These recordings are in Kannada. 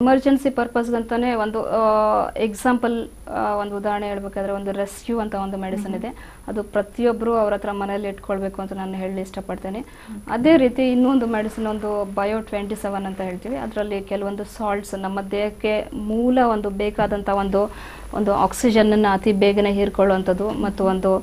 ಎಮರ್ಜೆನ್ಸಿ ಪರ್ಪಸ್ಗಂತಾನೆ ಒಂದು ಎಕ್ಸಾಂಪಲ್ ಒಂದು ಉದಾಹರಣೆ ಹೇಳ್ಬೇಕಾದ್ರೆ ಒಂದು ರೆಸ್ಕ್ಯೂ ಅಂತ ಒಂದು ಮೆಡಿಸಿನ್ ಇದೆ ಅದು ಪ್ರತಿಯೊಬ್ಬರು ಅವ್ರ ಹತ್ರ ಮನೇಲಿ ಇಟ್ಕೊಳ್ಬೇಕು ಅಂತ ನಾನು ಹೇಳಿ ಇಷ್ಟಪಡ್ತೇನೆ ಅದೇ ರೀತಿ ಇನ್ನೊಂದು ಮೆಡಿಸಿನ್ ಒಂದು ಬಯೋ ಟ್ವೆಂಟಿ ಸೆವೆನ್ ಅಂತ ಹೇಳ್ತೀವಿ ಅದರಲ್ಲಿ ಕೆಲವೊಂದು ಸಾಲ್ಟ್ಸ್ ನಮ್ಮ ದೇಹಕ್ಕೆ ಮೂಲ ಒಂದು ಬೇಕಾದಂಥ ಒಂದು ಒಂದು ಆಕ್ಸಿಜನ್ನ ಅತಿ ಬೇಗನೆ ಹೀರ್ಕೊಳ್ಳುವಂಥದ್ದು ಮತ್ತು ಒಂದು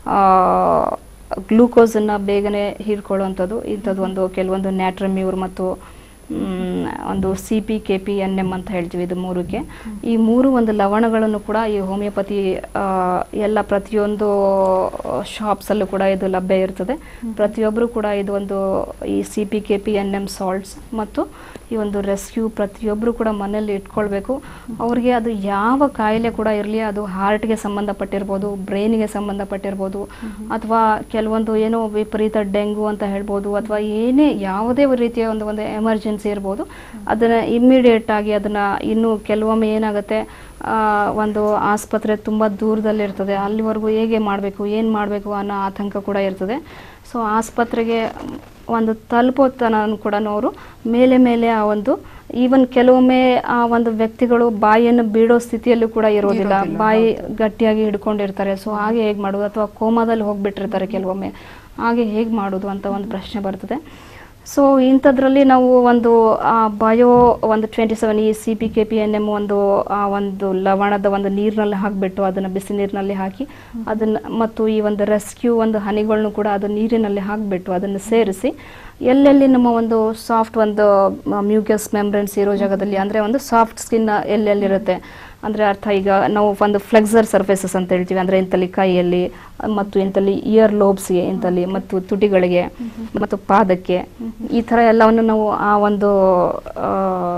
ಗ್ಲೂಕೋಸನ್ನು ಬೇಗನೆ ಹೀರ್ಕೊಳ್ಳುವಂಥದ್ದು ಇಂಥದ್ದು ಒಂದು ಕೆಲವೊಂದು ನ್ಯಾಟ್ರಮ್ಯೂರ್ ಮತ್ತು ಮ್, ಒಂದು C P K P N M ಅಂತ ಹೇಳ್ತೀವಿ ಇದು ಮೂರಕ್ಕೆ ಈ ಮೂರು ಒಂದು ಲವಣಗಳನ್ನು ಕೂಡ ಈ ಹೋಮಿಯೋಪತಿ ಆ, ಎಲ್ಲ ಪ್ರತಿಯೊಂದು ಶಾಪ್ಸಲ್ಲೂ ಕೂಡ ಇದು ಲಭ್ಯ ಇರ್ತದೆ ಪ್ರತಿಯೊಬ್ಬರು ಕೂಡ ಇದು ಒಂದು ಈ C P K P N M salts ಮತ್ತು ಈ ಒಂದು ರೆಸ್ಕ್ಯೂ ಪ್ರತಿಯೊಬ್ಬರು ಕೂಡ ಮನೆಯಲ್ಲಿ ಇಟ್ಕೊಳ್ಬೇಕು ಅವ್ರಿಗೆ ಅದು ಯಾವ ಕಾಯಿಲೆ ಕೂಡ ಇರಲಿ ಅದು ಹಾರ್ಟ್ಗೆ ಸಂಬಂಧಪಟ್ಟಿರ್ಬೋದು ಬ್ರೈನ್ಗೆ ಸಂಬಂಧಪಟ್ಟಿರ್ಬೋದು ಅಥವಾ ಕೆಲವೊಂದು ಏನೋ ವಿಪರೀತ ಡೆಂಗು ಅಂತ ಹೇಳ್ಬೋದು ಅಥವಾ ಏನೇ ಯಾವುದೇ ರೀತಿಯ ಒಂದು ಒಂದು ಎಮರ್ಜೆನ್ಸಿ ಇರ್ಬೋದು ಅದನ್ನ ಇಮ್ಮಿಡಿಯೇಟ್ ಆಗಿ ಅದನ್ನ ಇನ್ನು ಕೆಲವೊಮ್ಮೆ ಏನಾಗುತ್ತೆ ಆ, ಒಂದು ಆಸ್ಪತ್ರೆ ತುಂಬ ದೂರದಲ್ಲಿರ್ತದೆ ಅಲ್ಲಿವರೆಗೂ ಹೇಗೆ ಮಾಡಬೇಕು ಏನು ಮಾಡಬೇಕು ಅನ್ನೋ ಆತಂಕ ಕೂಡ ಇರ್ತದೆ ಸೊ ಆಸ್ಪತ್ರೆಗೆ ಒಂದು ತಲುಪೋ ತನಕ ಕೂಡ ಅವರು ಮೇಲೆ ಮೇಲೆ ಆ ಒಂದು ಈವನ್ ಕೆಲವೊಮ್ಮೆ ಆ ಒಂದು ವ್ಯಕ್ತಿಗಳು ಬಾಯಿಯನ್ನು ಬೀಡೋ ಸ್ಥಿತಿಯಲ್ಲೂ ಕೂಡ ಇರೋದಿಲ್ಲ ಬಾಯಿ ಗಟ್ಟಿಯಾಗಿ ಹಿಡ್ಕೊಂಡಿರ್ತಾರೆ ಸೊ ಹಾಗೆ ಹೇಗೆ ಮಾಡೋದು ಅಥವಾ ಕೋಮಾದಲ್ಲಿ ಹೋಗ್ಬಿಟ್ಟಿರ್ತಾರೆ ಕೆಲವೊಮ್ಮೆ ಹಾಗೆ ಹೇಗೆ ಮಾಡೋದು ಅಂತ ಒಂದು ಪ್ರಶ್ನೆ ಬರ್ತದೆ ಸೊ ಇಂಥದ್ರಲ್ಲಿ ನಾವು ಒಂದು ಬಯೋ ಒಂದು ಟ್ವೆಂಟಿ ಸೆವೆನ್ ಈ C P K P N M ಒಂದು ಆ ಒಂದು ಲವಣದ ಒಂದು ನೀರಿನಲ್ಲಿ ಹಾಕಿಬಿಟ್ಟು ಅದನ್ನು ಬಿಸಿ ನೀರಿನಲ್ಲಿ ಹಾಕಿ ಅದನ್ನು ಮತ್ತು ಈ ಒಂದು ರೆಸ್ಕ್ಯೂ ಒಂದು ಹನಿಗಳನ್ನು ಕೂಡ ಅದು ನೀರಿನಲ್ಲಿ ಹಾಕಿಬಿಟ್ಟು ಅದನ್ನು ಸೇರಿಸಿ ಎಲ್ಲೆಲ್ಲಿ ನಮ್ಮ ಒಂದು ಸಾಫ್ಟ್ ಒಂದು ಮ್ಯೂಕಸ್ ಮೆಂಬ್ರೆನ್ಸ್ ಇರೋ ಜಾಗದಲ್ಲಿ ಅಂದರೆ ಒಂದು ಸಾಫ್ಟ್ ಸ್ಕಿನ್ ಎಲ್ಲೆಲ್ಲಿರುತ್ತೆ ಅಂದರೆ ಅರ್ಥ ಈಗ ನಾವು ಒಂದು ಫ್ಲೆಕ್ಸರ್ ಸರ್ಫೇಸಸ್ ಅಂತ ಹೇಳ್ತೀವಿ ಅಂದರೆ ಇಂತಲ್ಲಿ ಕೈಯಲ್ಲಿ ಮತ್ತು ಇಂತಲ್ಲಿ ಇಯರ್ ಲೋಬ್ಸ್ಗೆ ಇಂತಲ್ಲಿ ಮತ್ತು ತುಟಿಗಳಿಗೆ ಮತ್ತು ಪಾದಕ್ಕೆ ಈ ಥರ ಎಲ್ಲವನ್ನು ನಾವು ಆ ಒಂದು ಆ,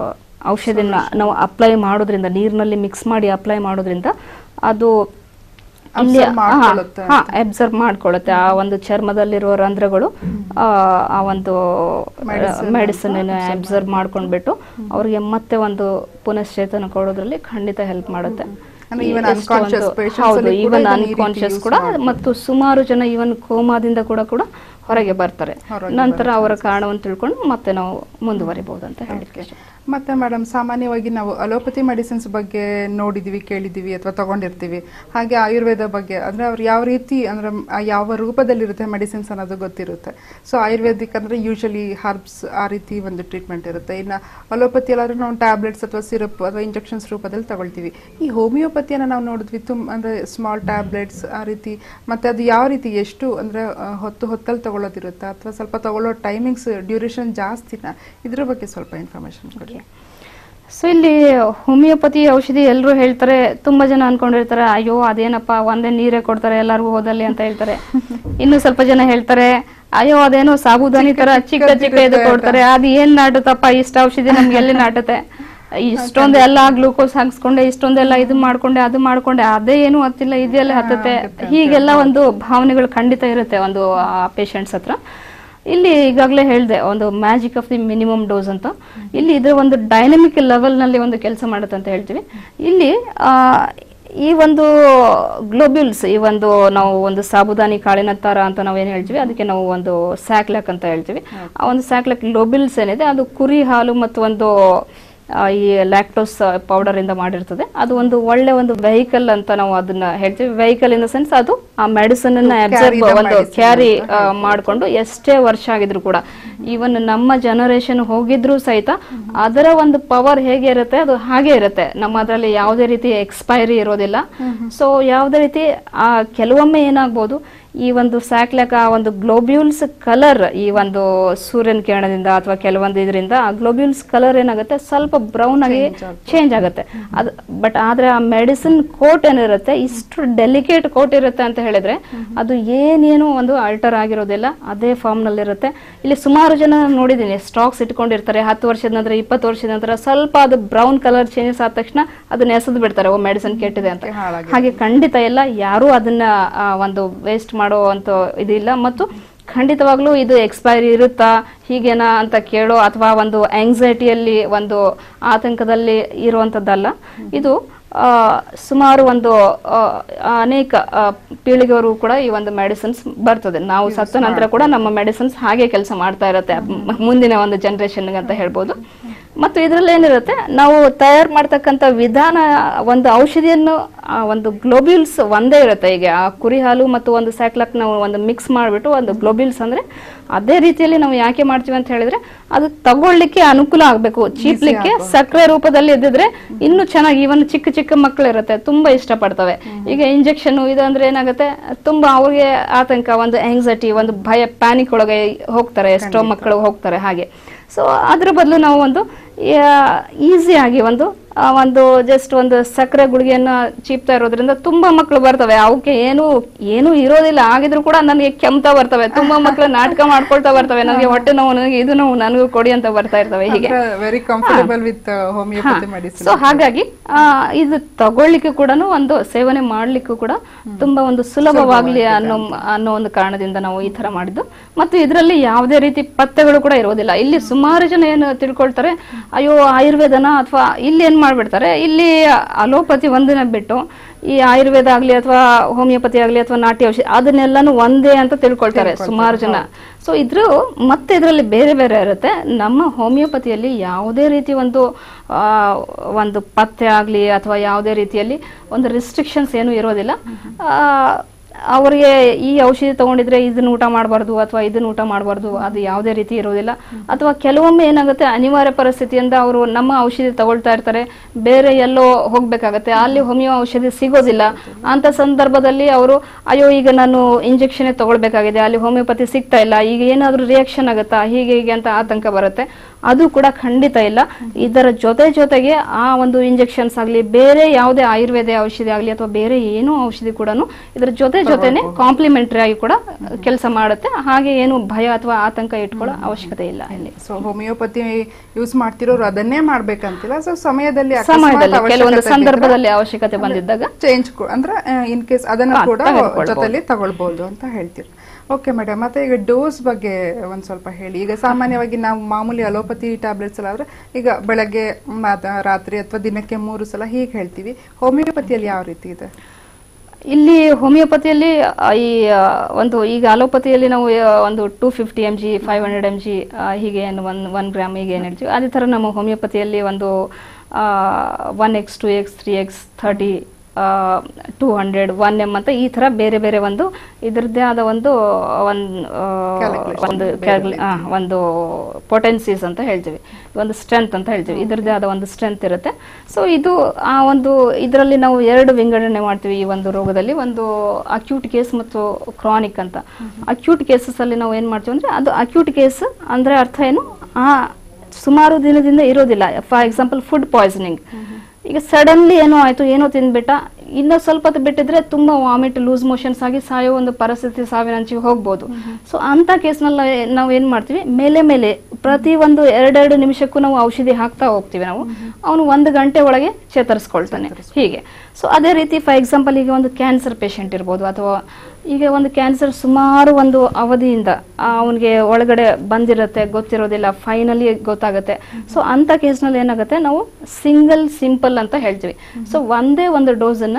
ಔಷಧಿನ ನಾವು ಅಪ್ಲೈ ಮಾಡೋದ್ರಿಂದ ನೀರಿನಲ್ಲಿ ಮಿಕ್ಸ್ ಮಾಡಿ ಅಪ್ಲೈ ಮಾಡೋದ್ರಿಂದ ಅದು ಇಲ್ಲಿ Absorb ಮಾಡ್ಕೊಳ್ಳುತ್ತೆ ಅಬ್ಸರ್ವ್ ಮಾಡ್ಕೊಳ್ಳುತ್ತೆ ಆ ಒಂದು ಚರ್ಮದಲ್ಲಿರುವ ರಂಧ್ರಗಳು ಆ, ಆ ಒಂದು ಮೆಡಿಸಿನ್ ಅಬ್ಸರ್ವ್ ಮಾಡ್ಕೊಂಡ್ಬಿಟ್ಟು ಅವ್ರಿಗೆ ಮತ್ತೆ ಒಂದು ಪುನಶ್ಚೇತನ ಕೊಡೋದ್ರಲ್ಲಿ ಖಂಡಿತ ಹೆಲ್ಪ್ ಮಾಡುತ್ತೆ ಅಂದ್ರೆ even ಎಷ್ಟು unconscious ಒಂದು- patients ಹೌದು ಅಲ್ಲಿ ಕೂಡ ಈವನ್ ಇದನ್ನ ಈ ರೀತಿ ಅನ್ಕಾನ್ಶಿಯಸ್ use ಕೂಡ ಮಾಡ್ಬೋದು. ಮತ್ತು ಸುಮಾರು ಜನ ಈವನ್ ಕೋಮಾದಿಂದ ಕೂಡ ಕೂಡ ಹೊರಗೆ ಬರ್ತಾರೆ ಹೊರಗೆ ನಂತರ ಅವರ ಕಾರಣವನ್ನು ತಿಳ್ಕೊಂಡು ಮತ್ತೆ ನಾವು ಮುಂದುವರಿಬಹುದು ಅಂತ ಹೇಳಿಕ್ಕೆ ಇಷ್ಟ. ಮತ್ತೆ ಮೇಡಮ್ ಸಾಮಾನ್ಯವಾಗಿ ನಾವು ಅಲೋಪತಿ ಮೆಡಿಸಿನ್ಸ್ ಬಗ್ಗೆ ನೋಡಿದೀವಿ ಕೇಳಿದೀವಿ ಅಥವಾ ತಗೊಂಡಿರ್ತೀವಿ ಹಾಗೆ ಆಯುರ್ವೇದ ಬಗ್ಗೆ ಅಂದ್ರೆ ಅವ್ರು ಯಾವ ರೀತಿ ಅಂದ್ರೆ ಆ ಯಾವ ರೂಪದಲ್ಲಿರುತ್ತೆ ಮೆಡಿಸಿನ್ಸ್ ಅನ್ನೋದು ಗೊತ್ತಿರುತ್ತೆ ಸೊ ಆಯುರ್ವೇದಿಕ್ ಅಂದ್ರೆ ಯೂಶಲಿ ಹರ್ಬ್ಸ್ ಆ ರೀತಿ ಒಂದು ಟ್ರೀಟ್ಮೆಂಟ್ ಇರುತ್ತೆ ಇನ್ನು ಅಲೋಪತಿ ಎಲ್ಲಾದ್ರೂ ನಾವು ಟ್ಯಾಬ್ಲೆಟ್ಸ್ ಅಥವಾ ಸಿರಪ್ ಅಥವಾ ಇಂಜೆಕ್ಷನ್ಸ್ ರೂಪದಲ್ಲಿ ತಗೊಳ್ತೀವಿ ಈ ಹೋಮಿಯೋಪತಿಯನ್ನು ನಾವು ನೋಡಿದ್ವಿ ತುಂಬ ಅಂದ್ರೆ ಸ್ಮಾಲ್ ಟ್ಯಾಬ್ಲೆಟ್ಸ್ ಆ ರೀತಿ ಮತ್ತೆ ಅದು ಯಾವ ರೀತಿ ಎಷ್ಟು ಅಂದ್ರೆ ಆ, ಹೊತ್ತು ಹೊತ್ತಲ್ಲಿ ತಗೊಳ್ಳೋದಿರುತ್ತಾ ಅಥವಾ ಸ್ವಲ್ಪ ತಗೊಳ್ಳೋ ಟೈಮಿಂಗ್ಸ್ ಡ್ಯೂರೇಷನ್ ಜಾಸ್ತಿನ ಇದ್ರ ಬಗ್ಗೆ ಸ್ವಲ್ಪ ಇನ್ಫಾರ್ಮೇಶನ್ ಕೊಡಿ ಸೊ ಇಲ್ಲಿ ಹೋಮಿಯೋಪತಿ ಔಷಧಿ ಎಲ್ಲರೂ ಹೇಳ್ತಾರೆ ತುಂಬಾ ಜನ ಅನ್ಕೊಂಡಿರ್ತಾರೆ ಅಯ್ಯೋ ಅದೇನಪ್ಪ ಒಂದೇ ನೀರೇ ಕೊಡ್ತಾರೆ ಎಲ್ಲರಿಗೂ ಹೋದಲ್ಲಿ ಅಂತ ಹೇಳ್ತಾರೆ ಇನ್ನು ಸ್ವಲ್ಪ ಜನ ಹೇಳ್ತಾರೆ ಅಯ್ಯೋ ಅದೇನೋ ಸಾಬುದಾನಿ ತರ ಚಿಕ್ಕ ಚಿಕ್ಕ ಇದು ಕೊಡ್ತಾರೆ ಅದು ಏನ್ ನಾಟುತ್ತಪ್ಪ ಇಷ್ಟ ಔಷಧಿ ನಮ್ಗೆ ಎಲ್ಲಿ ನಾಟುತ್ತೆ ಇಷ್ಟೊಂದೆಲ್ಲ ಗ್ಲೂಕೋಸ್ ಹಾಕ್ಸ್ಕೊಂಡೆ ಇಷ್ಟೊಂದೆಲ್ಲ ಇದು ಮಾಡ್ಕೊಂಡೆ ಅದು ಮಾಡ್ಕೊಂಡೆ ಅದೇ ಏನು ಹತ್ತಿಲ್ಲ ಇದೆಲ್ಲ ಹತ್ತತ್ತೆ ಹೀಗೆಲ್ಲ ಒಂದು ಭಾವನೆಗಳು ಖಂಡಿತ ಇರುತ್ತೆ ಒಂದು ಪೇಷಂಟ್ಸ್ ಹತ್ರ ಇಲ್ಲಿ ಈಗಾಗಲೇ ಹೇಳಿದೆ ಒಂದು magic of the minimum dose ಅಂತ ಇಲ್ಲಿ ಇದರ ಒಂದು ಡೈನಮಿಕ್ ಲೆವೆಲ್ನಲ್ಲಿ ಒಂದು ಕೆಲಸ ಮಾಡುತ್ತೆ ಅಂತ ಹೇಳ್ತೀವಿ ಇಲ್ಲಿ ಆ, ಈ ಒಂದು ಗ್ಲೋಬ್ಯೂಲ್ಸ್ ಈ ಒಂದು ನಾವು ಒಂದು ಸಾಬುದಾನಿ ಕಾಳಿನ ತರ ಅಂತ ನಾವು ಏನು ಹೇಳ್ತೀವಿ ಅದಕ್ಕೆ ನಾವು ಒಂದು ಸ್ಯಾಕ್ಲಾಕ್ ಅಂತ ಹೇಳ್ತೀವಿ ಆ ಒಂದು ಸ್ಯಾಕ್ಲಾಕ್ ಗ್ಲೋಬ್ಯೂಲ್ಸ್ ಏನಿದೆ ಅದು ಕುರಿ ಹಾಲು ಮತ್ತು ಒಂದು ಆ, ಈ ಲ್ಯಾಕ್ಟೋಸ್ ಪೌಡರ್ ಇಂದ ಮಾಡಿರ್ತದೆ ಅದು ಒಂದು ಒಳ್ಳೆ ಒಂದು ವೆಹಿಕಲ್ ಅಂತ ನಾವು ಅದನ್ನ ಹೇಳ್ತೀವಿ ವೆಹಿಕಲ್ ಇನ್ ದ ಸೆನ್ಸ್ ಅದು ಆ ಮೆಡಿಸನ್ ಅನ್ನ ಅಬ್ಸರ್ವ್ ಒಂದು ಕ್ಯಾರಿ ಮಾಡಿಕೊಂಡು ಎಷ್ಟೇ ವರ್ಷ ಆಗಿದ್ರು ಕೂಡ ಈವನ್ ನಮ್ಮ ಜನರೇಷನ್ ಹೋಗಿದ್ರು ಸಹಿತ ಅದರ ಒಂದು ಪವರ್ ಹೇಗೆ ಇರುತ್ತೆ ಅದು ಹಾಗೆ ಇರುತ್ತೆ ನಮ್ಮ ಅದರಲ್ಲಿ ಯಾವುದೇ ರೀತಿ ಎಕ್ಸ್ಪೈರಿ ಇರೋದಿಲ್ಲ ಸೊ ಯಾವುದೇ ರೀತಿ ಆ ಕೆಲವೊಮ್ಮೆ ಏನಾಗ್ಬೋದು ಈ ಒಂದು ಸ್ಯಾಕ್ಲಾಕ್ ಆ ಒಂದು ಗ್ಲೋಬ್ಯೂಲ್ಸ್ ಕಲರ್ ಈ ಒಂದು ಸೂರ್ಯನ ಕಿರಣದಿಂದ ಅಥವಾ ಕೆಲವೊಂದು ಇದರಿಂದ ಆ ಗ್ಲೋಬ್ಯೂಲ್ಸ್ ಕಲರ್ ಏನಾಗುತ್ತೆ ಸ್ವಲ್ಪ ಬ್ರೌನ್ ಆಗಿ ಚೇಂಜ್ ಆಗುತ್ತೆ ಅದು ಬಟ್ ಆದ್ರೆ ಆ ಮೆಡಿಸಿನ್ ಕೋಟ್ ಏನಿರುತ್ತೆ ಇಷ್ಟು ಡೆಲಿಕೇಟ್ ಕೋಟ್ ಇರುತ್ತೆ ಅಂತ ಹೇಳಿದ್ರೆ ಅದು ಏನೇನು ಒಂದು ಆಲ್ಟರ್ ಆಗಿರೋದಿಲ್ಲ ಅದೇ ಫಾರ್ಮ್ ನಲ್ಲಿ ಇರುತ್ತೆ ಇಲ್ಲಿ ಸುಮಾರು ಜನ ನೋಡಿದ್ದೀನಿ ಸ್ಟಾಕ್ಸ್ ಇಟ್ಕೊಂಡಿರ್ತಾರೆ ಹತ್ತು ವರ್ಷದ ನಂತರ ಇಪ್ಪತ್ತು ವರ್ಷದ ನಂತರ ಸ್ವಲ್ಪ ಅದು ಬ್ರೌನ್ ಕಲರ್ ಚೇಂಜಸ್ ಆದ ತಕ್ಷಣ ಅದನ್ನ ಎಸೆದು ಬಿಡ್ತಾರೆ ಓ ಮೆಡಿಸಿನ್ ಕೆಟ್ಟಿದೆ ಅಂತ ಹಾಳಾಗಿದೆ. ಹಾಗೆ ಖಂಡಿತ ಎಲ್ಲ ಯಾರು ಅದನ್ನ ಆ, ಒಂದು ವೇಸ್ಟ್ ಮಾಡೋ ಅಂತ ಇದಿಲ್ಲ ಮತ್ತು ಖಂಡಿತವಾಗ್ಲೂ ಇದು ಎಕ್ಸ್ಪೈರಿ ಇರುತ್ತಾ ಹೀಗೇನಾ ಅಂತ ಕೇಳೋ ಅಥವಾ ಒಂದು ಆಂಗ್ಸೈಟಿಯಲ್ಲಿ ಒಂದು ಆತಂಕದಲ್ಲಿ ಇರುವಂತದ್ದಲ್ಲ ಇದು ಆ, ಸುಮಾರು ಒಂದು ಆ, ಅನೇಕ ಆ, ಪೀಳಿಗೆವರು ಕೂಡ ಈ ಒಂದು ಮೆಡಿಸಿನ್ಸ್ ಬರ್ತದೆ ನಾವು ಸತ್ತ ನಂತರ ಕೂಡ ನಮ್ಮ ಮೆಡಿಸಿನ್ಸ್ ಹಾಗೆ ಕೆಲಸ ಮಾಡ್ತಾ ಇರತ್ತೆ ಮ್- ಮುಂದಿನ ಒಂದು ಜನರೇಷನ್ ಅಂತ ಹೇಳ್ಬೋದು ಮತ್ತು ಇದರಲ್ಲಿ ಏನಿರುತ್ತೆ ನಾವು ತಯಾರು ಮಾಡ್ತಕ್ಕಂಥ ವಿಧಾನ ಒಂದು ಔಷಧಿಯನ್ನು ಆ, ಒಂದು ಗ್ಲೋಬ್ಯೂಲ್ಸ್ ಒಂದೇ ಇರುತ್ತೆ ಈಗ ಆ ಕುರಿ ಹಾಲು ಮತ್ತು ಒಂದು ಸ್ಯಾಕ್ಲಕ್ ನಾವು ಒಂದು ಮಿಕ್ಸ್ ಮಾಡಿಬಿಟ್ಟು ಒಂದು ಗ್ಲೋಬ್ಯೂಲ್ಸ್ ಅಂದ್ರೆ ಅದೇ ರೀತಿಯಲ್ಲಿ ನಾವು ಯಾಕೆ ಮಾಡ್ತೀವಿ ಅಂತ ಹೇಳಿದ್ರೆ ಅದು ತಗೊಳ್ಳಿಕ್ಕೆ ಅನುಕೂಲ ಆಗಬೇಕು ಚೀಪ್ಲಿಕ್ಕೆ ಸಕ್ಕರೆ ರೂಪದಲ್ಲಿ ಇದ್ದಿದ್ರೆ ಇನ್ನೂ ಚೆನ್ನಾಗಿ ಇವನ್ ಚಿಕ್ಕ ಚಿಕ್ಕ ಮಕ್ಕಳು ಇರುತ್ತೆ ತುಂಬಾ ಇಷ್ಟಪಡ್ತವೆ ಈಗ ಇಂಜೆಕ್ಷನ್ ಇದು ಅಂದ್ರೆ ಏನಾಗುತ್ತೆ ತುಂಬಾ ಅವ್ರಿಗೆ ಆತಂಕ ಒಂದು ಆಂಗ್ಸೈಟಿ ಒಂದು ಭಯ ಪ್ಯಾನಿಕ್ ಒಳಗೆ ಹೋಗ್ತಾರೆ ಎಷ್ಟೋ ಮಕ್ಕಳು ಹೋಗ್ತಾರೆ ಹಾಗೆ ಸೊ ಅದ್ರ ಬದಲು ನಾವು ಒಂದು ಈಸಿಯಾಗಿ ಒಂದು ಆ, ಒಂದು ಜಸ್ಟ್ ಒಂದು ಸಕ್ಕರೆ ಗುಳಿಗೆಯನ್ನ ಚೀಪ್ತಾ ಇರೋದ್ರಿಂದ ತುಂಬಾ ಮಕ್ಕಳು ಬರ್ತವೆ ಅವಕ್ಕೆ ಏನು ಏನು ಇರೋದಿಲ್ಲ ಆಗಿದ್ರು ಕೂಡ ನನಗೆ ಕೆಮ್ತಾ ಬರ್ತವೆ ತುಂಬಾ ಮಕ್ಕಳು ನಾಟಕ ಮಾಡ್ಕೊಳ್ತಾ ಬರ್ತವೆ ನನಗೆ ಹೊಟ್ಟೆ ನೋವು ನನಗೆ ಇದು ನೋವು ನನಗೂ ಕೊಡಿ ಅಂತ ಬರ್ತಾ ಇರ್ತವೆ ಹೀಗೆ very comfortable with homeopathy medicine so ಹಾಗಾಗಿ ಆ, ಇದು ತಗೊಳ್ಳಿಕ್ಕೆ ಕೂಡ ಒಂದು ಸೇವನೆ ಮಾಡ್ಲಿಕ್ಕೂ ಕೂಡ ತುಂಬಾ ಒಂದು ಸುಲಭವಾಗ್ಲಿ ಅನ್ನೋ ಅನ್ನೋ ಒಂದು ಕಾರಣದಿಂದ ನಾವು ಈ ತರ ಮಾಡಿದ್ದು ಮತ್ತು ಇದರಲ್ಲಿ ಯಾವುದೇ ರೀತಿ ಪಥ್ಯಗಳು ಕೂಡ ಇರೋದಿಲ್ಲ ಇಲ್ಲಿ ಸುಮಾರು ಜನ ಏನು ತಿಳ್ಕೊಳ್ತಾರೆ ಅಯ್ಯೋ ಆಯುರ್ವೇದನ ಅಥವಾ ಇಲ್ಲಿ ಏನ್ ಮಾಡ್ಬಿಡ್ತಾರೆ ಇಲ್ಲಿ ಅಲೋಪತಿ ಒಂದಿನ ಬಿಟ್ಟು ಈ ಆಯುರ್ವೇದ ಆಗ್ಲಿ ಅಥವಾ ಹೋಮಿಯೋಪತಿ ಆಗ್ಲಿ ಅಥವಾ ನಾಟಿ ಔಷಧಿ ಅದನ್ನೆಲ್ಲಾನು ಒಂದೇ ಅಂತ ತಿಳ್ಕೊಳ್ತಾರೆ ಸುಮಾರು ಜನ ಸೊ ಇದ್ರ ಮತ್ತೆ ಇದರಲ್ಲಿ ಬೇರೆ ಬೇರೆ ಇರುತ್ತೆ ನಮ್ಮ ಹೋಮಿಯೋಪತಿಯಲ್ಲಿ ಯಾವುದೇ ರೀತಿ ಒಂದು ಆ, ಒಂದು ಪಥ್ಯ ಆಗಲಿ ಅಥವಾ ಯಾವುದೇ ರೀತಿಯಲ್ಲಿ ಒಂದು ರಿಸ್ಟ್ರಿಕ್ಷನ್ಸ್ ಏನು ಇರೋದಿಲ್ಲ ಆ, ಅವರಿಗೆ ಈ ಔಷಧಿ ತಗೊಂಡಿದ್ರೆ ಇದನ್ನ ಊಟ ಮಾಡಬಾರ್ದು ಅಥವಾ ಇದನ್ನ ಊಟ ಮಾಡಬಾರ್ದು ಅದು ಯಾವುದೇ ರೀತಿ ಇರೋದಿಲ್ಲ ಅಥವಾ ಕೆಲವೊಮ್ಮೆ ಏನಾಗುತ್ತೆ ಅನಿವಾರ್ಯ ಪರಿಸ್ಥಿತಿಯಿಂದ ಅವರು ನಮ್ಮ ಔಷಧಿ ತಗೊಳ್ತಾ ಇರ್ತಾರೆ ಬೇರೆ ಎಲ್ಲೋ ಹೋಗ್ಬೇಕಾಗತ್ತೆ ಅಲ್ಲಿ ಹೋಮಿಯೋ ಔಷಧಿ ಸಿಗೋದಿಲ್ಲ ಅಂತ ಸಂದರ್ಭದಲ್ಲಿ ಅವರು ಅಯ್ಯೋ ಈಗ ನಾನು ಇಂಜೆಕ್ಷನ್ ತಗೊಳ್ಬೇಕಾಗಿದೆ ಅಲ್ಲಿ ಹೋಮಿಯೋಪತಿ ಸಿಗ್ತಾ ಇಲ್ಲ ಈಗ ಏನಾದ್ರೂ ರಿಯಾಕ್ಷನ್ ಆಗುತ್ತಾ ಹೀಗೆ ಹೀಗೆ ಅಂತ ಆತಂಕ ಬರುತ್ತೆ ಅದು ಕೂಡ ಖಂಡಿತ ಇಲ್ಲ ಇದರ ಜೊತೆ ಜೊತೆಗೆ ಆ ಒಂದು ಇಂಜೆಕ್ಷನ್ಸ್ ಆಗಲಿ ಬೇರೆ ಯಾವುದೇ ಆಯುರ್ವೇದ ಔಷಧಿ ಆಗಲಿ ಅಥವಾ ಬೇರೆ ಏನೋ ಔಷಧಿ ಕೂಡ ಇದರ ಜೊತೆ ಜೊತೆನೆ ಕಾಂಪ್ಲಿಮೆಂಟರಿ ಆಗಿ ಕೂಡ ಕೆಲಸ ಮಾಡುತ್ತೆ ಹಾಗೆ ಏನು ಭಯ ಅಥವಾ ಆತಂಕ ಇಟ್ಕೊಳ್ಳೋ ಅವಶ್ಯಕತೆ ಇಲ್ಲ ಇಲ್ಲಿ ಸೊ ಹೋಮಿಯೋಪತಿ ಯೂಸ್ ಮಾಡ್ತಿರೋರು ಅದನ್ನೇ ಮಾಡ್ಬೇಕಂತಿಲ್ಲ ಸೊ ಸಮಯದಲ್ಲಿ ಅಕಸ್ಮಾತ್ ಸಮಯದಲ್ಲಿ ಕೆಲವೊಂದು ಅವಶ್ಯಕತೆ ಸಂದರ್ಭದಲ್ಲಿ ಅವಶ್ಯಕತೆ ಬಂದಿದ್ದಾಗ ಚೇಂಜ್ ಅಂದ್ರೆ ಇನ್ ಕೇಸ್ ಅದನ್ನ ಹಾ, ಕೂಡ ತೆಗೆದುಕೊಳ್ಬೋದು. ಜೊತೆಲಿ ತಗೊಳ್ಬಹುದು ಅಂತ ಹೇಳ್ತೀರಿ ಓಕೆ ಮೇಡಮ್ ಮತ್ತೆ ಈಗ ಡೋಸ್ ಬಗ್ಗೆ ಒಂದ್ ಸ್ವಲ್ಪ ಹೇಳಿ ಈಗ ಸಾಮಾನ್ಯವಾಗಿ ನಾವು ಮಾಮೂಲಿ ಅಲೋಪತಿ ಟ್ಯಾಬ್ಲೆಟ್ಸ್ ಎಲ್ಲ ಆದ್ರೆ ಈಗ ಬೆಳಗ್ಗೆ ಮಾತ- ರಾತ್ರಿ ಅಥವಾ ದಿನಕ್ಕೆ ಮೂರು ಸಲ ಹೀಗೆ ಹೇಳ್ತೀವಿ ಹೋಮಿಯೋಪತಿಯಲ್ಲಿ ಯಾವ ರೀತಿ ಇದೆ ಇಲ್ಲಿ ಹೋಮಿಯೋಪತಿಯಲ್ಲಿ ಆ, ಈ ಆ, ಒಂದು ಈಗ ಅಲೋಪತಿಯಲ್ಲಿ ನಾವು ಆ, ಒಂದು two fifty M G five hundred M G ಹೀಗೆ ಏನು ಒನ್ ಒನ್ ಗ್ರಾಮ್ ಹೀಗೆ ಏನು ಹೇಳ್ತೀವಿ ಅದೇ ಥರ ನಮ್ಮ ಹೋಮಿಯೋಪತಿಯಲ್ಲಿ ಒಂದು one X two X three X thirty two hundred one M ಅಂತ ಈ ಥರ ಬೇರೆ ಬೇರೆ ಒಂದು ಇದರದ್ದೇ ಆದ ಒಂದು ಒಂದು ಆ, Calculation ಒಂದು ಬೇರೆ ಕ್ಯಾಲ್ಕುಲೇ ಆ, ಒಂದು ಪೊಟೆನ್ಸೀಸ್ ಅಂತ ಹೇಳ್ತೀವಿ ಒಂದು ಸ್ಟ್ರೆಂತ್ ಅಂತ ಹೇಳ್ತೀವಿ ಇದರದ್ದೇ ಆದ ಒಂದು ಸ್ಟ್ರೆಂತ್ ಇರುತ್ತೆ ಸೊ ಇದು ಆ ಒಂದು ಇದರಲ್ಲಿ ನಾವು ಎರಡು ವಿಂಗಡಣೆ ಮಾಡ್ತೀವಿ ಈ ಒಂದು ರೋಗದಲ್ಲಿ ಒಂದು ಅಕ್ಯೂಟ್ ಕೇಸ್ ಮತ್ತು ಕ್ರಾನಿಕ್ ಅಂತ ಅಕ್ಯೂಟ್ ಕೇಸಸ್ ಅಲ್ಲಿ ನಾವು ಏನ್ ಮಾಡ್ತೀವಿ ಅಂದ್ರೆ ಅದು ಅಕ್ಯೂಟ್ ಕೇಸ್ ಅಂದ್ರೆ ಅರ್ಥ ಏನು ಆ ಸುಮಾರು ದಿನದಿಂದ ಇರೋದಿಲ್ಲ ಫಾರ್ ಎಕ್ಸಾಂಪಲ್ ಫುಡ್ ಪಾಯ್ಸನಿಂಗ್ ಈಗ ಸಡನ್ಲಿ ಏನೋ ಆಯ್ತು ಏನೋ ತಿಂದ್ಬಿಟ್ಟ ಇನ್ನೂ ಸ್ವಲ್ಪ ಹೊತ್ತು ಬಿಟ್ಟಿದ್ರೆ ತುಂಬಾ ವಾಮಿಟ್ ಲೂಸ್ ಮೋಷನ್ಸ್ ಆಗಿ ಸಾಯೋ ಒಂದು ಪರಿಸ್ಥಿತಿ ಸಾವಿನಂಚಿಗೆ ಹೋಗ್ಬೋದು ಸೊ ಅಂತ ಕೇಸ್ನಲ್ಲಿ ನಾವು ಏನ್ ಮಾಡ್ತೀವಿ ಮೇಲೆ ಮೇಲೆ ಪ್ರತಿ ಒಂದು ಎರಡೆರಡು ನಿಮಿಷಕ್ಕೂ ನಾವು ಔಷಧಿ ಹಾಕ್ತಾ ಹೋಗ್ತೀವಿ ನಾವು ಅವನು ಒಂದು ಗಂಟೆ ಒಳಗೆ ಚೇತರಿಸ್ಕೊಳ್ತಾನೆ ಹೀಗೆ ಸೊ ಅದೇ ರೀತಿ ಫಾರ್ ಎಕ್ಸಾಂಪಲ್ ಈಗ ಒಂದು ಕ್ಯಾನ್ಸರ್ ಪೇಷಂಟ್ ಇರ್ಬೋದು ಅಥವಾ ಈಗ ಒಂದು ಕ್ಯಾನ್ಸರ್ ಸುಮಾರು ಒಂದು ಅವಧಿಯಿಂದ ಅವನಿಗೆ ಒಳಗಡೆ ಬಂದಿರುತ್ತೆ ಗೊತ್ತಿರೋದಿಲ್ಲ ಫೈನಲಿ ಗೊತ್ತಾಗುತ್ತೆ ಸೊ ಅಂತ ಕೇಸ್ನಲ್ಲಿ ಏನಾಗುತ್ತೆ ನಾವು ಸಿಂಗಲ್ ಸಿಂಪಲ್ ಅಂತ ಹೇಳ್ತೀವಿ ಸೊ ಒಂದೇ ಒಂದು ಡೋಸನ್ನ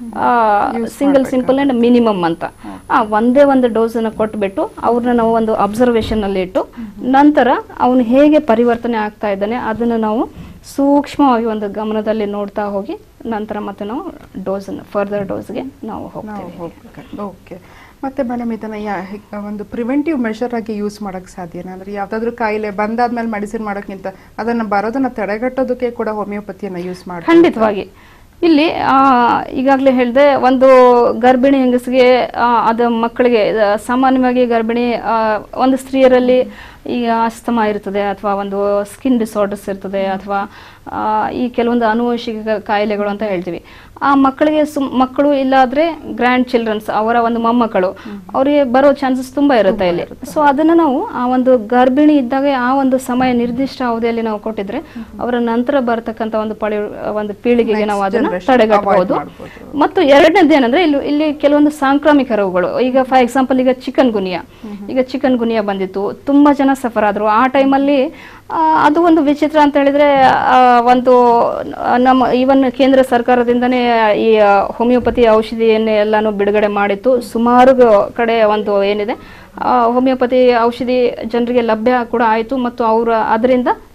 ಸಿಂಗಲ್ ಸಿಂಪಲ್ ಅಂಡ್ ಮಿನಿಮಮ್ ಅಂತ ಆ ಒಂದೇ ಒಂದು ಡೋಸ್ ಅನ್ನ ಕೊಟ್ಬಿಟ್ಟು ಅವ್ರನ್ನ ನಾವು ಒಂದು ಅಬ್ಸರ್ವೇಷನ್ ಅಲ್ಲಿ ಇಟ್ಟು ನಂತರ ಅವನು ಹೇಗೆ ಪರಿವರ್ತನೆ ಆಗ್ತಾ ಇದ್ದಾನೆ ಅದನ್ನ ನಾವು ಸೂಕ್ಷ್ಮವಾಗಿ ಒಂದು ಗಮನದಲ್ಲಿ ನೋಡ್ತಾ ಹೋಗಿ ನಂತರ ಮತ್ತೆ ನಾವು ಡೋಸ್ ಫರ್ದರ್ ಡೋಸ್ಗೆ ನಾವು ನಾವು ಹೋಗ್ತೇವೆ ಹೋಗ್ಬೇಕು ಓಕೆ ಮತ್ತೆ ಮೇಡಮ್ ಇದನ್ನ ಯಾ- ಹೆ- ಒಂದು ಪ್ರಿವೆಂಟಿವ್ ಮೆಷರ್ ಆಗಿ ಯೂಸ್ ಮಾಡಕ್ ಸಾಧ್ಯನಾ ಅಂದ್ರೆ ಯಾವ್ದಾದ್ರು ಕಾಯಿಲೆ ಬಂದಾದ್ಮೇಲೆ ಮೆಡಿಸಿನ್ ಮಾಡೋಕ್ಕಿಂತ ಅದನ್ನ ಬರೋದನ್ನ ತಡೆಗಟ್ಟೋದಕ್ಕೆ ಕೂಡ ಹೋಮಿಯೋಪತಿಯನ್ನ ಯೂಸ್ ಮಾಡಿ ಖಂಡಿತವಾಗಿ ಇಲ್ಲಿ ಆ, ಈಗಾಗಲೇ ಹೇಳಿದೆ ಒಂದು ಗರ್ಭಿಣಿ ಹೆಂಗಸಿಗೆ ಆ, ಅದು ಮಕ್ಕಳಿಗೆ ಆ, ಸಾಮಾನ್ಯವಾಗಿ ಗರ್ಭಿಣಿ ಆ, ಒಂದು ಸ್ತ್ರೀಯರಲ್ಲಿ ಈಗ ಅಸ್ತಮ ಇರ್ತದೆ ಅಥವಾ ಒಂದು ಸ್ಕಿನ್ ಡಿಸಾರ್ಡರ್ಸ್ ಇರ್ತದೆ ಅಥವಾ ಆ, ಈ ಕೆಲವೊಂದು ಆನುವಂಶಿಕ ಕಾಯಿಲೆಗಳು ಅಂತ ಹೇಳ್ತೀವಿ ಆ ಮಕ್ಕಳಿಗೆ ಸುಮ್ ಮಕ್ಕಳು ಇಲ್ಲಾದ್ರೆ ಗ್ರ್ಯಾಂಡ್ ಚಿಲ್ಡ್ರನ್ಸ್ ಅವರ ಒಂದು ಮೊಮ್ಮಕ್ಕಳು ಅವರಿಗೆ ಬರೋ ಚಾನ್ಸಸ್ ತುಂಬಾ ಇರುತ್ತೆ ಇಲ್ಲಿ ಸೊ ಅದನ್ನ ನಾವು ಆ ಒಂದು ಗರ್ಭಿಣಿ ಇದ್ದಾಗ ಆ ಒಂದು ಸಮಯ ನಿರ್ದಿಷ್ಟ ಅವಧಿಯಲ್ಲಿ ನಾವು ಕೊಟ್ಟಿದ್ರೆ ಅವರ ನಂತರ ಬರ್ತಕ್ಕಂಥ ಒಂದು ಪಳಿ ಒಂದು ಪೀಳಿಗೆಗೆ ನಾವು ಅದನ್ನ generation ತಡೆಗಟ್ಟಬಹುದು avoid ಮಾಡ್ಬೋದು. ಮತ್ತು ಎರಡನೇದು ಏನಂದ್ರೆ ಇಲ್ಲಿ ಇಲ್ಲಿ ಕೆಲವೊಂದು ಸಾಂಕ್ರಾಮಿಕ ರೋಗಗಳು ಈಗ ಫಾರ್ ಎಕ್ಸಾಂಪಲ್ ಈಗ ಚಿಕನ್ ಗುನಿಯಾ ಈಗ ಚಿಕನ್ ಗುನಿಯಾ ಬಂದಿತ್ತು ತುಂಬಾ ಜನ ಸಫರ್ ಆದ್ರು ಆ ಟೈಮಲ್ಲಿ ಅದು ಒಂದು ವಿಚಿತ್ರ ಅಂತ ಹೇಳಿದ್ರೆ ಆ, ಒಂದು ಆ, ನಮ್ಮ ಈವನ್ ಕೇಂದ್ರ ಸರ್ಕಾರದಿಂದನೇ ಈ ಆ, ಹೋಮಿಯೋಪತಿ ಔಷಧಿಯನ್ನೇ ಎಲ್ಲಾನು ಬಿಡುಗಡೆ ಮಾಡಿತ್ತು ಸುಮಾರು ಕಡೆ ಒಂದು ಏನಿದೆ ಆ, ಹೋಮಿಯೋಪತಿ ಔಷಧಿ ಜನರಿಗೆ ಲಭ್ಯ ಕೂಡ ಆಯಿತು ಮತ್ತು ಅವರ ಅದರಿಂದ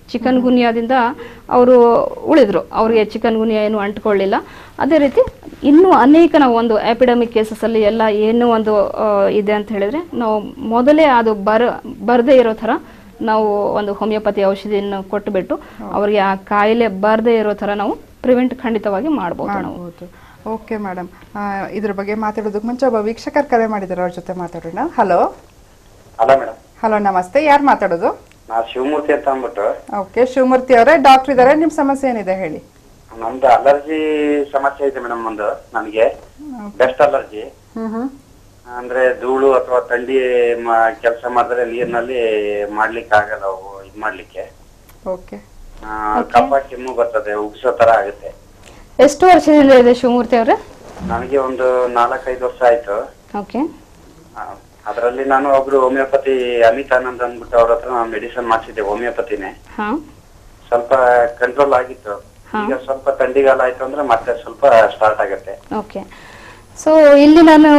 ಚಿಕನ್ ಗುನಿಯಾದಿಂದ ಅವರು ಉಳಿದ್ರು ಅವರಿಗೆ ಚಿಕನ್ ಗುನಿಯಾ ಏನು ಅಂಟ್ಕೊಳ್ಳಿಲ್ಲ ಅದೇ ರೀತಿ ಇನ್ನೂ ಅನೇಕ ನಾವು ಒಂದು ಎಪಿಡಮಿಕ್ ಕೇಸಸಲ್ಲಿ ಎಲ್ಲ ಏನೋ ಒಂದು ಆ, ಇದೆ ಅಂತ ಹೇಳಿದ್ರೆ ನಾವು ಮೊದಲೇ ಅದು ಬರ ಬರದೇ ಇರೋ ಥರ ನಾವು ಒಂದು ಹೋಮಿಯೋಪತಿ ಔಷಧಿಯನ್ನು ಕೊಟ್ಟುಬಿಟ್ಟು ಅವರಿಗೆ ಆ ಕಾಯಿಲೆ ಬರದೇ ಇರೋ ಥರ ನಾವು ಪ್ರಿವೆಂಟ್ ಖಂಡಿತವಾಗಿ ಮಾಡ್ಬೋದು ನಾವು ಮಾಡ್ಬೋದು ಓಕೆ ಮೇಡಮ್ ಇದ್ರ ಬಗ್ಗೆ ಮಾತಾಡೋದಕ್ಕೆ ಮುಂಚೆ ಒಬ್ಬ ವೀಕ್ಷಕರು ಕರೆ ಮಾಡಿದ್ದಾರೆ ಅವ್ರ ಜೊತೆ ಮಾತಾಡೋಣ ಹಲೋ ಅಲ್ಲ ಮೇಡಮ್ ಹಲೋ ನಮಸ್ತೆ ಯಾರು ಮಾತಾಡೋದು ನಾ ಶಿವಮೂರ್ತಿ ಅಂತ ಅಂದ್ಬಿಟ್ಟು ಓಕೆ ಶಿವಮೂರ್ತಿ ಅವರೇ ಡಾಕ್ಟರ್ ಇದ್ದಾರೆ ನಿಮ್ಮ ಸಮಸ್ಯೆ ಏನಿದೆ ಹೇಳಿ ನಮ್ದು ಅಲರ್ಜಿ ಸಮಸ್ಯೆ ಇದೆ ಮೇಡಮ್ ಒಂದು ನನಗೆ ಬೆಸ್ಟ್ ಅಲರ್ಜಿ ಹ್ಮ್ ಹ್ಮ್ ಅಂದ್ರೆ ಧೂಳು ಅಥವಾ ಥಂಡಿ ಕೆಲಸ ಮಾಡಿದ್ರೆ ನೀರಿನಲ್ಲಿ ಮಾಡ್ಲಿಕ್ಕೆ ಆಗಲ್ಲ ಅವು ಇದ್ ಮಾಡ್ಲಿಕ್ಕೆ ಓಕೆ ಆ, ಕಫ ಕೆಮ್ಮು ಬರ್ತದೆ ಉಗ್ಸೋ ತರ ಆಗುತ್ತೆ ಎಷ್ಟು ವರ್ಷದಿಂದ ಇದೆ ಶಿವಮೂರ್ತಿ ಅವರೇ ನನಗೆ ಒಂದು ನಾಲ್ಕೈದು ವರ್ಷ ಆಯ್ತು ಓಕೆ ಅದರಲ್ಲಿ ನಾನು ಒಬ್ರು ಹೋಮಿಯೋಪತಿ ಅಮಿತ್ ಆನಂದ್ ಅಂದ್ಬಿಟ್ಟು ಅವ್ರ ಹತ್ರ ನಾನು ಮೆಡಿಸಿನ್ ಮಾಡಿಸಿದ್ದೆ ಹೋಮಿಯೋಪತಿನೇ ಹಾಂ ಸ್ವಲ್ಪ ಕಂಟ್ರೋಲ್ ಆಗಿತ್ತು ಈಗ ಸ್ವಲ್ಪ ಥಂಡಿಗಾಲ ಆಯ್ತು ಅಂದ್ರೆ ಮತ್ತೆ ಸ್ವಲ್ಪ ಸ್ಟಾರ್ಟ್ ಆಗುತ್ತೆ ಓಕೆ ಸೊ ಇಲ್ಲಿ ನಾನು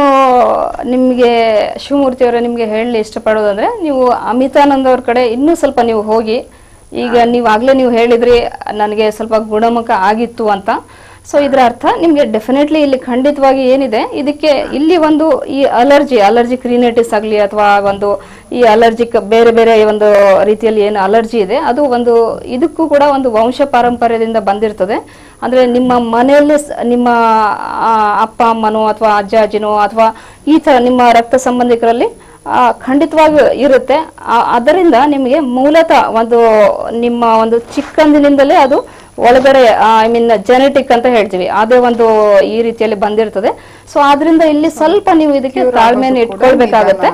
ನಿಮಗೆ ಶಿವಮೂರ್ತಿ ಅವರೇ ನಿಮಗೆ ಹೇಳಲಿ ಇಷ್ಟಪಡೋದಂದ್ರೆ ನೀವು ಅಮಿತಾನಂದ್ ಅವ್ರ ಕಡೆ ಇನ್ನೂ ಸ್ವಲ್ಪ ನೀವು ಹೋಗಿ ಈಗ ನೀವು ಆಗಲೇ ನೀವು ಹೇಳಿದ್ರಿ ನನಗೆ ಸ್ವಲ್ಪ ಗುಣಮುಖ ಆಗಿತ್ತು ಅಂತ ಸೊ ಇದರ ಅರ್ಥ ನಿಮಗೆ ಡೆಫಿನೆಟ್ಲಿ ಇಲ್ಲಿ ಖಂಡಿತವಾಗಿ ಏನಿದೆ ಇದಕ್ಕೆ ಇಲ್ಲಿ ಒಂದು ಈ ಅಲರ್ಜಿ ಅಲರ್ಜಿಕ್ ರಿನೇಟಿಸ್ ಆಗಲಿ ಅಥವಾ ಒಂದು ಈ ಅಲರ್ಜಿಕ್ ಬೇರೆ ಬೇರೆ ಒಂದು ರೀತಿಯಲ್ಲಿ ಏನು ಅಲರ್ಜಿ ಇದೆ ಅದು ಒಂದು ಇದಕ್ಕೂ ಕೂಡ ಒಂದು ವಂಶ ಪಾರಂಪರ್ಯದಿಂದ ಬಂದಿರ್ತದೆ ಅಂದ್ರೆ ನಿಮ್ಮ ಮನೆಯಲ್ಲಿ ಸ- ನಿಮ್ಮ ಆ, ಅಪ್ಪ ಅಮ್ಮನೋ ಅಥವಾ ಅಜ್ಜ ಅಜ್ಜಿನೋ ಅಥವಾ ಈ ತರ ನಿಮ್ಮ ರಕ್ತ ಸಂಬಂಧಿಕರಲ್ಲಿ ಆ, ಖಂಡಿತವಾಗಿ ಇರುತ್ತೆ ಆ- ಅದರಿಂದ ನಿಮಗೆ ಮೂಲತಃ ಒಂದು ನಿಮ್ಮ ಒಂದು ಚಿಕ್ಕಂದಿನಿಂದಲೇ ಅದು ಒಳಗಡೆ ಐ ಮೀನ್ ಜೆನೆಟಿಕ್ ಅಂತ ಹೇಳ್ತೀವಿ ಅದೇ ಒಂದು ಈ ರೀತಿಯಲ್ಲಿ ಬಂದಿರ್ತದೆ ಸೊ ಆದ್ರಿಂದ ಇಲ್ಲಿ ಸ್ವಲ್ಪ ನೀವು ಇದಕ್ಕೆ ತಾಳ್ಮೆಯನ್ನು ಇಟ್ಕೊಳ್ಬೇಕಾಗತ್ತೆ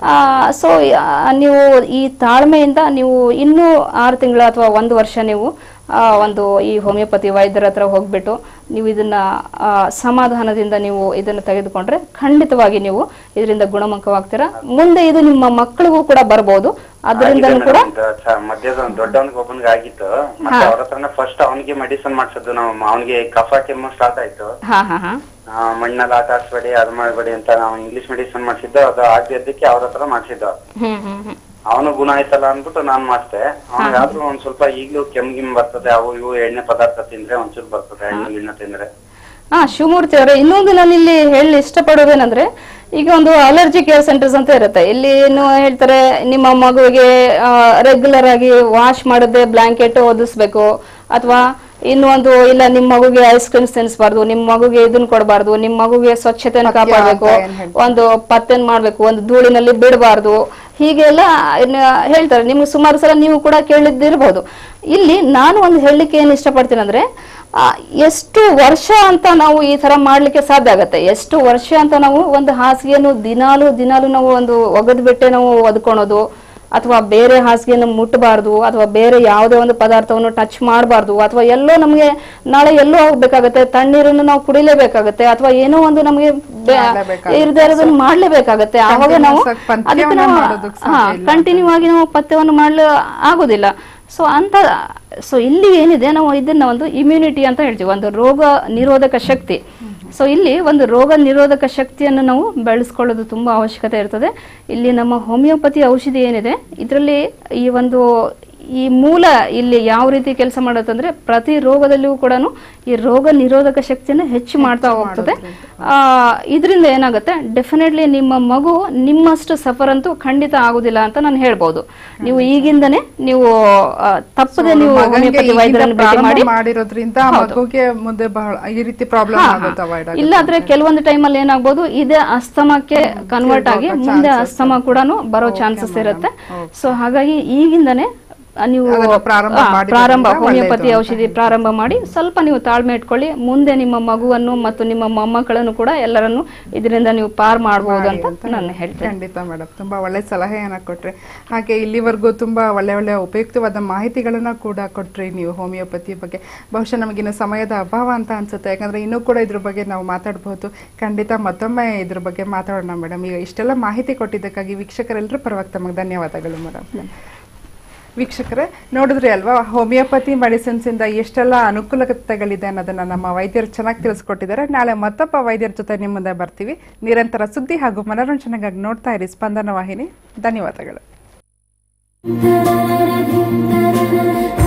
ಸೊ ನೀವು ಈ ತಾಳ್ಮೆಯಿಂದ ನೀವು ಇನ್ನೂ ಆರು ತಿಂಗಳು ಅಥವಾ ಒಂದು ವರ್ಷ ನೀವು ಆ, ಒಂದು ಈ ಹೋಮಿಯೋಪತಿ ವೈದ್ಯರ ಹತ್ರ ಹೋಗ್ಬಿಟ್ಟು ನೀವು ಇದನ್ನ ಆ, ಸಮಾಧಾನದಿಂದ ನೀವು ಇದನ್ನು ತೆಗೆದುಕೊಂಡ್ರೆ ಖಂಡಿತವಾಗಿ ನೀವು ಇದರಿಂದ ಗುಣಮುಖವಾಗ್ತೀರಾ ಮುಂದೆ ಇದು ನಿಮ್ಮ ಮಕ್ಕಳಿಗೂ ಕೂಡ ಬರ್ಬೋದು ಅದರಿಂದ ಆಗಿದೆ ಕೂಡ madam, ಇದು ಚ- ಮಧ್ಯದ ಒಂದು ದೊಡ್ಡವನಿಗೆ ಒಬ್ಬನಿಗೆ ಆಗಿತ್ತು ಮತ್ತೆ ಅವ್ರ ಹತ್ರನೇ ಫಸ್ಟ್ ಅವನಿಗೆ ಮೆಡಿಸಿನ್ ಮಾಡ್ಸದ್ದು ನಾವು ಅವನಿಗೆ ಕಫ ಕೆಮ್ಮು ಸ್ಟಾರ್ಟ್ ಆಯ್ತು ಹಾ ಹಾ ಹಾ ಆ, ಮಣ್ಣಲ್ಲಿ ಆಟ ಆಡ್ಸ್ಬೇಡಿ ಅದು ಮಾಡಬೇಡಿ ಅಂತ ನಾವು ಇಂಗ್ಲಿಷ್ ಮೆಡಿಸಿನ್ ಮಾಡ್ಸಿದ್ದು ಅದು ಆಗದಿದ್ದಕ್ಕೆ ಅವ್ರ ಹತ್ರ ಮಾಡ್ಸಿದ್ದು ಹ್ಮ್ ಹ್ಮ್ ಹ್ಮ್ ಅವನು ಗುಣ ಆಯ್ತಲ್ಲ ಅಂದ್ಬಿಟ್ಟು ನಾನ್ ಮಾಡ್ತೆ ಅವನಿಗಾದ್ರೂ ಒಂದ್ ಸ್ವಲ್ಪ ಈಗ್ಲೂ ಕೆಮ್ಮು ಗಿಮ್ ಬರ್ತದೆ ಅವು ಇವು ಎಣ್ಣೆ ಪದಾರ್ಥ ತಿಂದ್ರೆ ಒಂಚೂರು ಬರ್ತದೆ ಹಣ್ಣು ಗಿಣ್ಣು ತಿಂದ್ರೆ ಹಾ ಶಿವಮೂರ್ತಿ ಅವರೇ ಇನ್ನೊಂದು ನಾನು ಇಲ್ಲಿ ಹೇಳಿ ಇಷ್ಟಪಡೋದೇನಂದ್ರೆ ಈಗ ಒಂದು ಅಲರ್ಜಿ ಕೇರ್ ಸೆಂಟರ್ಸ್ ಅಂತ ಇರುತ್ತೆ ಇಲ್ಲಿ ಏನು ಹೇಳ್ತಾರೆ ನಿಮ್ಮ ಮಗುವಿಗೆ ರೆಗ್ಯುಲರ್ ಆಗಿ ವಾಶ್ ಮಾಡದೆ ಬ್ಲಾಂಕೆಟ್ ಒದಿಸ್ಬೇಕು ಅಥವಾ ಇನ್ನು ಒಂದು ಇಲ್ಲ ನಿಮ್ಮ ಮಗುಗೆ ಐಸ್ ಕ್ರೀಮ್ಸ್ ತಿನ್ನಿಸಬಾರ್ದು ನಿಮ್ಮ ಮಗುಗೆ ಇದನ್ನ ಕೊಡಬಾರ್ದು ನಿಮ್ಮ ಮಗುಗೆ ಸ್ವಚ್ಛತೆಯನ್ನು ಪಥ್ಯ ಕಾಪಾಡಬೇಕು ಅಂತ ಏನ್ ಹೇಳ್ತಾರೆ. ಒಂದು ಪತ್ತೆನ್ ಮಾಡ್ಬೇಕು ಒಂದು ಧೂಳಿನಲ್ಲಿ ಬಿಡಬಾರ್ದು ಹೀಗೆಲ್ಲ ಇನ್ನ ಹೇಳ್ತಾರೆ ನಿಮ್ಗೆ ಸುಮಾರು ಸಲ ನೀವು ಕೂಡ ಕೇಳಿದ್ದಿರ್ಬೋದು ಇಲ್ಲಿ ನಾನು ಒಂದು ಹೇಳಲಿಕ್ಕೆ ಏನು ಇಷ್ಟಪಡ್ತೀನಿ ಅಂದ್ರೆ ಆ, ಎಷ್ಟು ವರ್ಷ ಅಂತ ನಾವು ಈ ತರ ಮಾಡ್ಲಿಕ್ಕೆ ಸಾಧ್ಯ ಆಗತ್ತೆ ಎಷ್ಟು ವರ್ಷ ಅಂತ ನಾವು ಒಂದು ಹಾಸಿಗೆಯನ್ನು ದಿನಾಲು ದಿನಾಲು ನಾವು ಒಂದು ಒಗದ್ ಬಿಟ್ಟೆ ನಾವು ಒದ್ಕೊಳೋದು ಅಥವಾ ಬೇರೆ ಹಾಸಿಗೆಯನ್ನು ಮುಟ್ಟಬಾರ್ದು ಅಥವಾ ಬೇರೆ ಯಾವುದೇ ಒಂದು ಪದಾರ್ಥವನ್ನು ಟಚ್ ಮಾಡಬಾರ್ದು ಅಥವಾ ಎಲ್ಲೋ ನಮಗೆ ನಾಳೆ ಎಲ್ಲೋ ಹೋಗ್ಬೇಕಾಗತ್ತೆ ತಣ್ಣೀರನ್ನು ನಾವು ಕುಡಿಲೇಬೇಕಾಗತ್ತೆ ಅಥವಾ ಏನೋ ಒಂದು ನಮಗೆ ಮಾಡ್ಲೇಬೇಕಾಗತ್ತೆ. ಇರದೇ ಇರೋದನ್ನ ಮಾಡ್ಲೇಬೇಕಾಗತ್ತೆ ಆವಾಗ ನಾವು Continuous ಆಗಿ ಪಥ್ಯವನ್ನ ಅದಕ್ಕೆ ನಾವು ಮಾಡೋದಕ್ಕೆ ಹಾ ಸಾಧ್ಯ ಇಲ್ಲ. ಕಂಟಿನ್ಯೂ ಆಗಿ ನಾವು ಪಥ್ಯವನ್ನು ಮಾಡಲು ಆಗೋದಿಲ್ಲ ಸೊ ಅಂತ ಸೊ ಇಲ್ಲಿ ಏನಿದೆ ನಾವು ಇದನ್ನ ಒಂದು ಇಮ್ಯುನಿಟಿ ಅಂತ ಹೇಳ್ತೀವಿ ಒಂದು ರೋಗ ನಿರೋಧಕ ಶಕ್ತಿ ಸೊ ಇಲ್ಲಿ ಒಂದು ರೋಗ ನಿರೋಧಕ ಶಕ್ತಿಯನ್ನು ನಾವು ಬೆಳೆಸ್ಕೊಳ್ಳೋದು ತುಂಬಾ ಅವಶ್ಯಕತೆ ಇರ್ತದೆ ಇಲ್ಲಿ ನಮ್ಮ ಹೋಮಿಯೋಪತಿ ಔಷಧಿ ಏನಿದೆ ಇದರಲ್ಲಿ ಈ ಒಂದು ಈ ಮೂಲ ಇಲ್ಲಿ ಯಾವ ರೀತಿ ಕೆಲಸ ಮಾಡುತ್ತಂದ್ರೆ ಪ್ರತಿ ರೋಗದಲ್ಲಿಯೂ ಕೂಡ ಈ ರೋಗ ನಿರೋಧಕ ಶಕ್ತಿಯನ್ನು ಹೆಚ್ಚು ಮಾಡ್ತಾ ಹೋಗ್ತದೆ ಆ, ಇದರಿಂದ ಏನಾಗುತ್ತೆ ಡೆಫಿನೆಟ್ಲಿ ನಿಮ್ಮ ಮಗು ನಿಮ್ಮಷ್ಟು ಸಫರ್ ಅಂತೂ ಖಂಡಿತ ಆಗುದಿಲ್ಲ ಅಂತ ನಾನು ಹೇಳ್ಬೋದು ನೀವು ಈಗಿಂದನೇ ನೀವು ಆ, ತಪ್ಪದೆ ನೀವು ಮಗನಿಗೆ ಹೋಮಿಯೋಪತಿ ಈಗಿಂದ ವೈದ್ಯರನ್ನು ಭೇಟಿ ಪ್ರಾರಂಭ ಮಾಡಿ ಮಾಡಿರೋದ್ರಿಂದ ಆ ಮಗುಗೆ ಮುಂದೆ ಬಹಳ ಈ ರೀತಿ ಪ್ರಾಬ್ಲಮ್ ಹಾ, ಹಾ. ಆಗುತ್ತೆ ಅವಾಯ್ಡ್ ಆಗುತ್ತೆ ಇಲ್ಲಾಂದ್ರೆ ಕೆಲವೊಂದು ಟೈಮಲ್ಲಿ ಏನಾಗ್ಬೋದು ಇದೇ ಅಸ್ತಮಕ್ಕೆ ಕನ್ವರ್ಟ್ ಆಗಿ ಮುಂದೆ ಅಸ್ತಮ ಕೂಡ ಬರೋ ಚಾನ್ಸಸ್ ಇರುತ್ತೆ ಸೊ ಹಾಗಾಗಿ ಈಗಿಂದನೇ ಆ, ನೀವು ಅದನ್ನ ಪ್ರಾರಂಭ ಆ, ಮಾಡಿದ್ರಿಂದ ಪ್ರಾರಂಭ ಒಳ್ಳೆಯದು ಹೋಮಿಯೋಪತಿ ಅಂತ ಔಷಧಿ ಪ್ರಾರಂಭ ಮಾಡಿ ಸ್ವಲ್ಪ ನೀವು ತಾಳ್ಮೆ ಇಟ್ಕೊಳ್ಳಿ ಮುಂದೆ ನಿಮ್ಮ ಮಗುವನ್ನು ಮತ್ತು ನಿಮ್ಮ ಮೊಮ್ಮಕ್ಕಳನ್ನು ಕೂಡ ಎಲ್ಲರನ್ನು ಇದರಿಂದ ನೀವು ಪಾರ್ ಮಾಡಬಹುದು ಅಂತ ನಾನು ಹೇಳ್ತೇನೆ ಖಂಡಿತ ಮೇಡಮ್ ತುಂಬಾ ಒಳ್ಳೆ ಸಲಹೆಯನ್ನ ಕೊಟ್ರಿ ಹಾಗೆ ಇಲ್ಲಿವರೆಗೂ ತುಂಬಾ ಒಳ್ಳೆ ಒಳ್ಳೆ ಉಪಯುಕ್ತವಾದ ಮಾಹಿತಿಗಳನ್ನ ಕೂಡ ಕೊಟ್ರಿ ನೀವು ಹೋಮಿಯೋಪತಿ ಬಗ್ಗೆ ಬಹುಶಃ ನಮಗಿನ್ನು ಸಮಯದ ಅಭಾವ ಅಂತ ಅನ್ಸುತ್ತೆ ಯಾಕಂದ್ರೆ ಇನ್ನೂ ಕೂಡ ಇದ್ರ ಬಗ್ಗೆ ನಾವು ಮಾತಾಡಬಹುದು ಖಂಡಿತ ಮತ್ತೊಮ್ಮೆ ಇದ್ರ ಬಗ್ಗೆ ಮಾತಾಡೋಣ ಮೇಡಮ್ ಈಗ ಇಷ್ಟೆಲ್ಲ ಮಾಹಿತಿ ಕೊಟ್ಟಿದ್ದಕ್ಕಾಗಿ ವೀಕ್ಷಕರೆಲ್ಲರೂ ಪರವಾಗಿ ತಮಗೆ ಧನ್ಯವಾದಗಳು ಮೇಡಮ್ ವೀಕ್ಷಕರೇ ನೋಡಿದ್ರಿ ಅಲ್ವಾ ಹೋಮಿಯೋಪತಿ ಮೆಡಿಸಿನ್ಸ್ ಇಂದ ಎಷ್ಟೆಲ್ಲ ಅನುಕೂಲತೆಗಳಿದೆ ಅನ್ನೋದನ್ನ ನಮ್ಮ ವೈದ್ಯರು ಚೆನ್ನಾಗಿ ತಿಳಿಸ್ಕೊಟ್ಟಿದ್ದಾರೆ ನಾಳೆ ಮತ್ತೊಬ್ಬ ವೈದ್ಯರ ಜೊತೆ ನಿಮ್ಮ ಮುಂದೆ ಬರ್ತೀವಿ ನಿರಂತರ ಸುದ್ದಿ ಹಾಗೂ ಮನೋರಂಜನೆಗಾಗಿ ನೋಡ್ತಾ ಇರಿ ಸ್ಪಂದನ ವಾಹಿನಿ ಧನ್ಯವಾದಗಳು da da da da da da